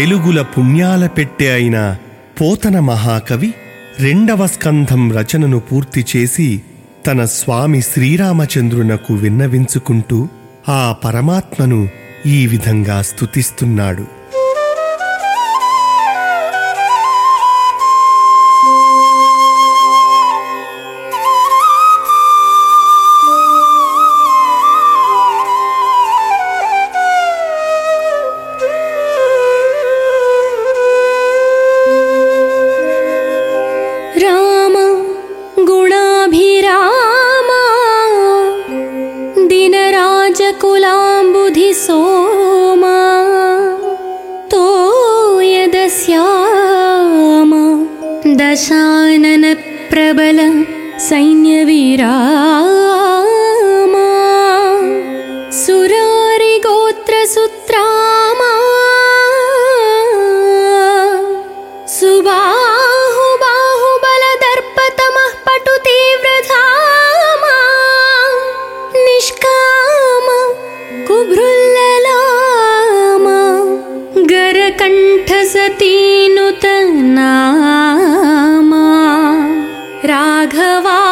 తెలుగుల పుణ్యాల పెట్టె అయిన పోతన మహాకవి రెండవ స్కంధం రచనను పూర్తి చేసి తన స్వామి శ్రీరామచంద్రునకు విన్నవించుకుంటూ ఆ పరమాత్మను ఈ విధంగా స్తుతిస్తున్నాడు राम गुणाभिरामा दिनराजकुलाम्बुधिसोमा तोयदस्याम दशाननप्रबल सैन्यवीरामा सुरारिगोत्रसुत्रामा सुबाहु बाहुबलदर्पतमः पटुतीव्रधामा निष्काम कुभृल्ललामा गरकण्ठसतीनुत नामा राघवा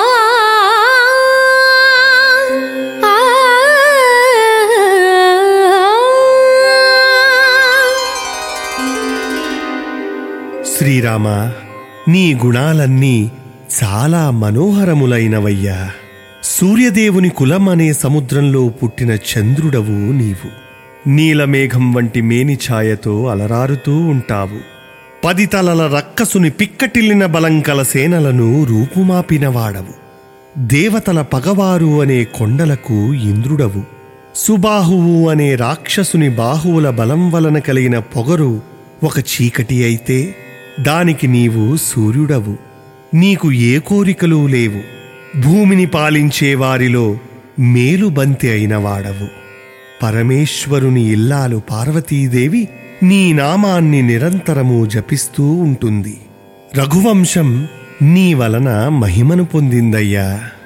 శ్రీరామ నీ గుణాలన్నీ చాలా మనోహరములైనవయ్యా సూర్యదేవుని కులం అనే సముద్రంలో పుట్టిన చంద్రుడవు నీవు నీలమేఘం వంటి మేని ఛాయతో అలరారుతూ ఉంటావు పది తలల రక్కసుని పిక్కటిల్లిన బలంకల సేనలను రూపుమాపినవాడవు దేవతల పగవారు అనే కొండలకు ఇంద్రుడవు సుబాహువు అనే రాక్షసుని బాహువుల బలం వలన కలిగిన పొగరు ఒక చీకటి అయితే దానికి నీవు సూర్యుడవు నీకు ఏ కోరికలు లేవు భూమిని పాలించే వారిలో మేలుబంతి అయిన వాడవు పరమేశ్వరుని ఇల్లాలు పార్వతీదేవి నీ నామాన్ని నిరంతరము జపిస్తూ ఉంటుంది రఘువంశం నీ వలన మహిమను పొందిందయ్యా